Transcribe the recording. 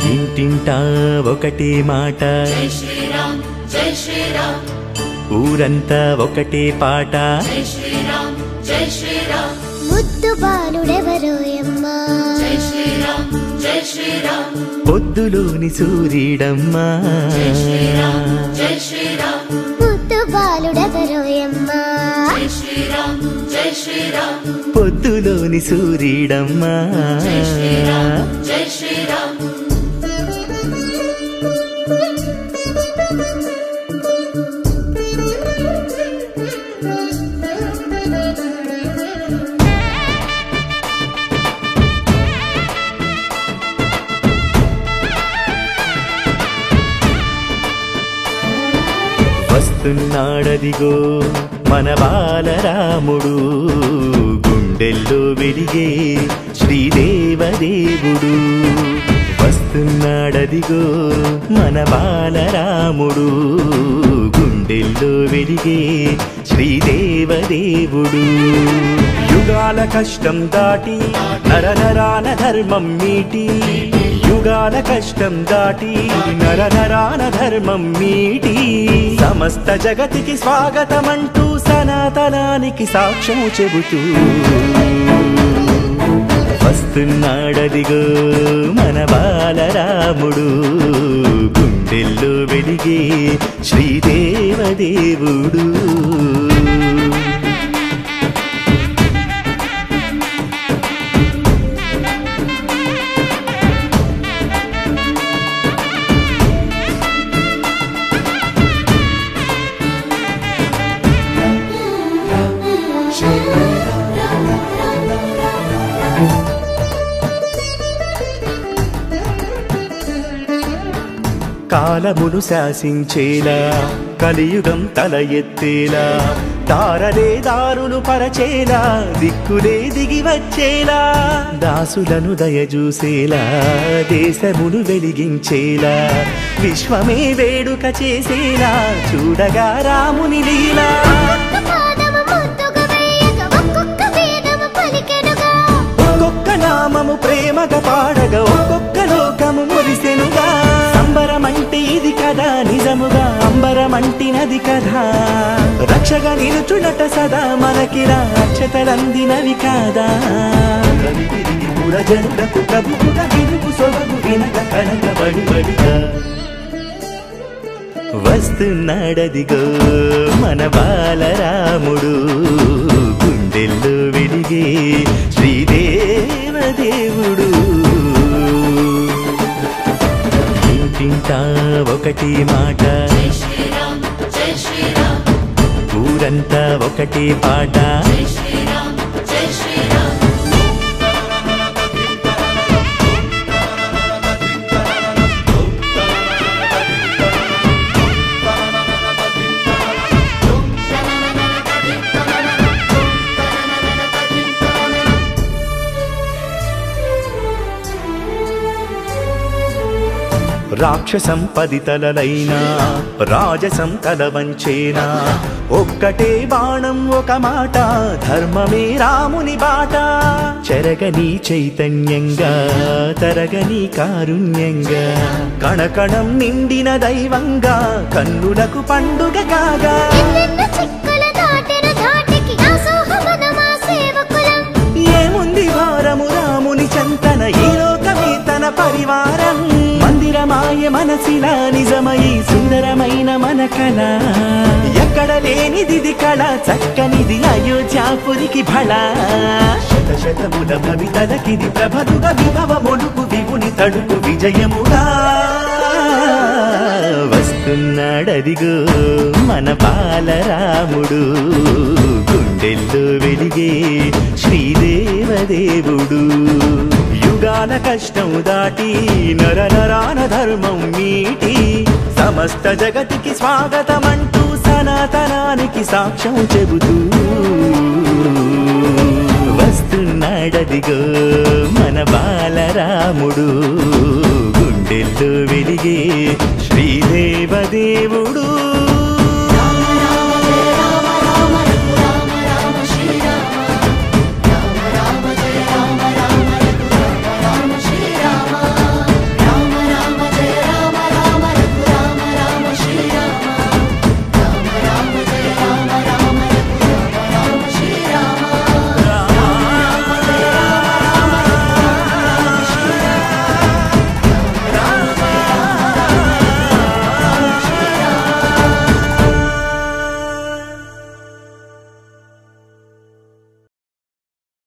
ఇంటింటా ఒకటే మాట జై శ్రీరామ్ జై శ్రీరామ్ ఊరంతా ఒకటే పాట జై శ్రీరామ్ జై శ్రీరామ్ ముద్దు బాలుడెవరోయమ్మా జై శ్రీరామ్ జై శ్రీరామ్ పొద్దులోని సూర్యుడమ్మా జై శ్రీరామ్ జై శ్రీరామ్ ముద్దు బాలుడెవరోయమ్మా జై శ్రీరామ్ జై శ్రీరామ్ పొద్దులోని సూర్యుడమ్మా జై శ్రీరామ్ జై శ్రీరామ్ వస్తున్నాడదిగో మన బాలరాముడు గుండెల్లో వెలిగే శ్రీదేవదేవుడు వస్తున్నాడదిగో మన బాలరాముడు గుండెల్లో వెలిగే శ్రీదేవదేవుడు యుగాల కష్టం దాటి నరనరాన ధర్మం మీటి యుగాల కష్టం దాటి నరనరాన ధర్మం మీటి సమస్త జగతికి స్వాగతమంటూ సనాతనానికి సాక్ష్యం చెబుతూ వస్తున్నాడదిగో మన బాలరాముడు గుండెల్లో వెలిగే శ్రీదేవదేవుడు కాలమును శాసించేలా కలియుగం తల ఎత్తేలా దారలే దారులు పరచేలా దిక్కులే దిగి వచ్చేలా దాసులను దయజూసేలా దేశమును వెలిగించేలా విశ్వమే వేడుక చేసేలా చూడగా రాముని లీలా ఒక్క పాదము ముద్దుగా వేయగా ఒక్కొక్క వేదము పలికెనుగా ఒక్కొక్క నామము ప్రేమగా పాడగా ఒక్కొక్క లోకము మురిసెనుగా సంబరమంటే ఇది కదా నిజముగా అంబరమంటినది కదా రక్షగా నిలుచునట సదా మనకిరా అక్షతలందినవి కాదా కవి తిరిగి పురజనులకు ప్రభువుల విరుపు సొబగు వినక కనకబడి బడిగా వస్తున్నాడదిగో మన బాలరాముడు గుండెల్లో వెలిగే శ్రీదేవదేవుడు ఇంటింటా ఒకటి మాట జై శ్రీరామ్ జై శ్రీరామ్ ఊరంతా ఒకటే పాట జై శ్రీరామ్ జై శ్రీరామ్ రాక్షసం పది తలలైనా రాజసం తల వంచేనా ఒక్కటే బాణం ఒక మాట ధర్మమే రాముని బాట చెరగని చైతన్యంగా తరగని కారుణ్యంగా కణకణం నిండిన దైవంగా కన్నులకు పండుగ కాగా ఎన్నెన్నో చిక్కుల దాటిన ధాటికి దాసోహమనమా సేవకులం ఏముంది భారము రాముని చంతన ఈ లోకమే తన పరివారం మందిరమాయ మనసిలా నిజమై సుందరమైన మన కళ ఎక్కడ లేనిది కళ చక్కనిది అయోధ్యాపురికి భళ శత శతముల భవితలకిది ప్రభదుగా విభవ మొడుకు వివుని తడుకు విజయముగా వస్తున్నాడదిగో మన బాలరాముడు గుండెల్లో వెలిగే శ్రీదేవదేవుడు యుగాల కష్టం దాటి నర నరాన ధర్మం మీటి సమస్త జగతికి స్వాగతమంటూ సనాతనానికి సాక్ష్యం చెబుతూ వస్తున్నాడదిగో మన బాలరాముడు గుండెల్లో వెలిగే శ్రీదేవదేవుడు